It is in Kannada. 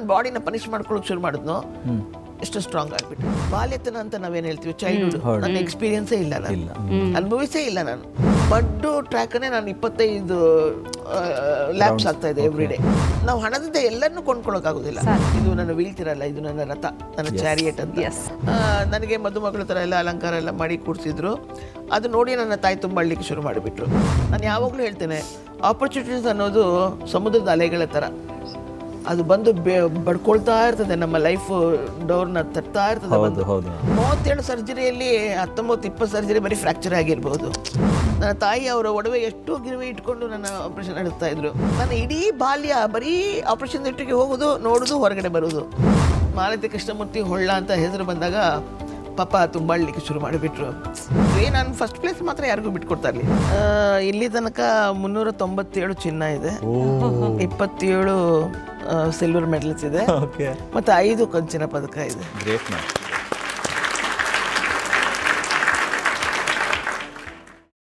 ನನ್ನ ಬಾಡಿನ ಪನಿಷ್ ಮಾಡ್ಕೊಳ್ಳೋಕೆ ಶುರು ಮಾಡಿದ್ನೋ ಎಷ್ಟು ಸ್ಟ್ರಾಂಗ್ ಆಗ್ಬಿಟ್ಟು ಬಾಲ್ಯತನ ಅಂತ ನಾವೇನು ಹೇಳ್ತೀವಿ ಚೈಲ್ಡ್ಹುಡ್ ನನ್ನ ಎಕ್ಸ್ಪೀರಿಯನ್ಸೇ ಇಲ್ಲ ನಾನು ಅನುಭವಿಸೇ ಇಲ್ಲ ನಾನು ಬಡ್ಡು ಟ್ರ್ಯಾಕನ್ನೇ ನಾನು ಇಪ್ಪತ್ತೈದು ಲ್ಯಾಬ್ಸ್ ಆಗ್ತಾ ಇದೆ ಎವ್ರಿ ಡೇ ನಾವು ಹಣದಿಂದ ಎಲ್ಲರನ್ನೂ ಕೊಂಡ್ಕೊಳ್ಳೋಕ್ಕಾಗೋದಿಲ್ಲ ಇದು ನನ್ನ ವೀಳ್ತಿರಲ್ಲ ಇದು ನನ್ನ ರಥ ನನ್ನ ಚಾರಿಯಟ್ ಅಂತ ಆ, ನನಗೆ ಮದುಮಗಳ ಥರ ಎಲ್ಲ ಅಲಂಕಾರ ಎಲ್ಲ ಮಾಡಿ ಕೂಡಿಸಿದ್ರು ಅದು ನೋಡಿ ನನ್ನ ತಾಯಿ ತುಂಬ ಅಳ್ಲಿಕ್ಕೆ ಶುರು ಮಾಡಿಬಿಟ್ರು ನಾನು ಯಾವಾಗಲೂ ಹೇಳ್ತೇನೆ ಆಪರ್ಚುನಿಟೀಸ್ ಅನ್ನೋದು ಸಮುದ್ರದ ಅಲೆಗಳ ಥರ ಅದು ಬಂದು ಬೆ- ಬಡ್ಕೊಳ್ತಾ ಇರ್ತದೆ ನಮ್ಮ ಲೈಫ್ ಡೋರ್ನ ತಟ್ತಾ ಇರ್ತದೆ ಹೌದು ಬಂದು ಹೌದು ಮೂವತ್ತೇಳು ಸರ್ಜರಿಯಲ್ಲಿ ಹತ್ತೊಂಬತ್ತು ಇಪ್ಪತ್ತು ಸರ್ಜರಿ ಬರೀ ಫ್ರ್ಯಾಕ್ಚರ್ ಆಗಿರ್ಬೋದು ನನ್ನ ತಾಯಿ ಅವರ ಒಡವೆ ಎಷ್ಟು ಗಿರುವೆ ಇಟ್ಕೊಂಡು ನನ್ನ ಆಪರೇಷನ್ ನಡೆಸ್ತಾ ಇದ್ರು ನನ್ನ ಇಡೀ ಬಾಲ್ಯ ಬರೀ ಆಪರೇಷನ್ ಥಿಯೇಟ್ರಿಗೆ ಹೋಗೋದು ನೋಡೋದು ಹೊರಗಡೆ ಬರೋದು ಮಾಲತಿ ಕೃಷ್ಣಮೂರ್ತಿ ಹೊಳ್ಳ ಅಂತ ಹೆಸರು ಬಂದಾಗ ಪಾಪ ತುಂಬ ಅಳ್ಲಿಕ್ಕೆ ಶುರು ಮಾಡಿಬಿಟ್ರು ಏ ನಾನು ಫಸ್ಟ್ ಪ್ಲೇಸ್ ಮಾತ್ರ ಯಾರಿಗೂ ಬಿಟ್ಕೊಡ್ತಾ ಇರಲಿ ಇಲ್ಲಿ ತನಕ ಮುನ್ನೂರ ತೊಂಬತ್ತೇಳು ಚಿನ್ನ ಇದೆ ಇಪ್ಪತ್ತೇಳು ಸಿಲ್ವರ್ ಮೆಡಲ್ಸ್ ಇದೆ ಓಕೆ ಮತ್ತು ಐದು ಕಂಚಿನ ಪದಕ ಇದೆ ಗ್ರೇಟ್ ಮ್ಯಾಮ್